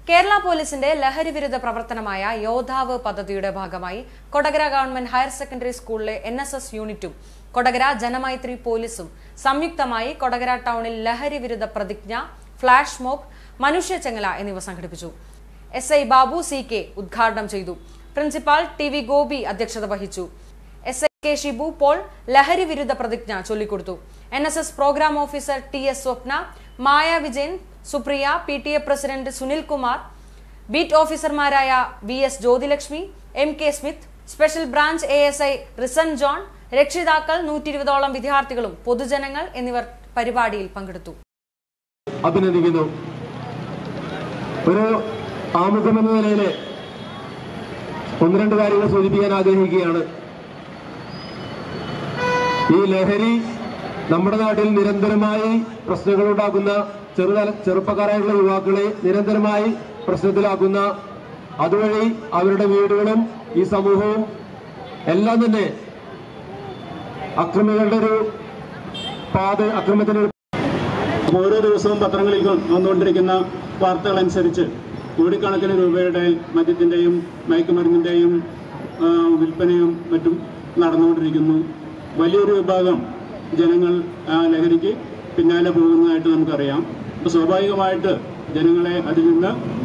കേരള പോലീസിന്റെ ലഹരി വിരുദ്ധ പ്രവർത്തനമായ യോദ്ധാവ് പദ്ധതിയുടെ ഭാഗമായി കൊടകര ഗവൺമെന്റ് ഹയർ സെക്കൻഡറി സ്കൂളിലെ എൻ എസ് എസ് യൂണിറ്റും കൊടകര ജനമൈത്രി പോലീസും സംയുക്തമായി കൊടകര ടൗണിൽ ലഹരി വിരുദ്ധ പ്രതിജ്ഞ ഫ്ളാഷ് മോബ് മനുഷ്യചെങ്ങല എന്നിവ സംഘടിപ്പിച്ചു S I Babu C K ഉദ്ഘാടനം ചെയ്തു പ്രിൻസിപ്പാൾ ടി വി ഗോപി അധ്യക്ഷത വഹിച്ചു S I K Shibu Paul ലഹരി വിരുദ്ധ പ്രതിജ്ഞ ചൊല്ലിക്കൊടുത്തു N S S programme officer T S Swapna Maya Vijayan Supriya P T A president Sunil Kumar beat ഓഫീസർമാരായ V S Jyothilakshmi M K Smith special branch A S I Rison John രക്ഷിതാക്കൾ നൂറ്റി ഇരുപതോളം വിദ്യാർത്ഥികളും പൊതുജനങ്ങൾ എന്നിവർ പരിപാടിയിൽ പങ്കെടുത്തു അഭിനന്ദിക്കുന്നു ഒരു ആമുഖം എന്ന നിലയിൽ ഒന്ന് രണ്ട് കാര്യങ്ങൾ സൂചിപ്പിക്കാൻ ആഗ്രഹിക്കുകയാണ് ഈ ലഹരി നമ്മുടെ നാട്ടിൽ നിരന്തരമായി പ്രശ്നങ്ങൾ ഉണ്ടാക്കുന്ന ചെറുതല ചെറുപ്പക്കാരായുള്ള യുവാക്കളെ നിരന്തരമായി പ്രശ്നത്തിലാക്കുന്ന അതുവഴി അവരുടെ വീടുകളും ഈ സമൂഹവും എല്ലാം തന്നെ അക്രമികളുടെ ഒരു പാത അക്രമത്തിന് ഒരു ഓരോ ദിവസവും പത്രങ്ങളിൽ വന്നുകൊണ്ടിരിക്കുന്ന വാർത്തകൾ അനുസരിച്ച് കോടിക്കണക്കിന് രൂപയുടെ മദ്യത്തിൻ്റെയും മയക്കുമരുന്നിൻ്റെയും ആ, വിൽപ്പനയും മറ്റും നടന്നുകൊണ്ടിരിക്കുന്നു വലിയൊരു വിഭാഗം ജനങ്ങൾ ആ ലഹരിക്ക് പിന്നാലെ പോകുന്നതായിട്ട് നമുക്കറിയാം അപ്പോൾ സ്വാഭാവികമായിട്ട് ജനങ്ങളെ അതിൽ നിന്ന്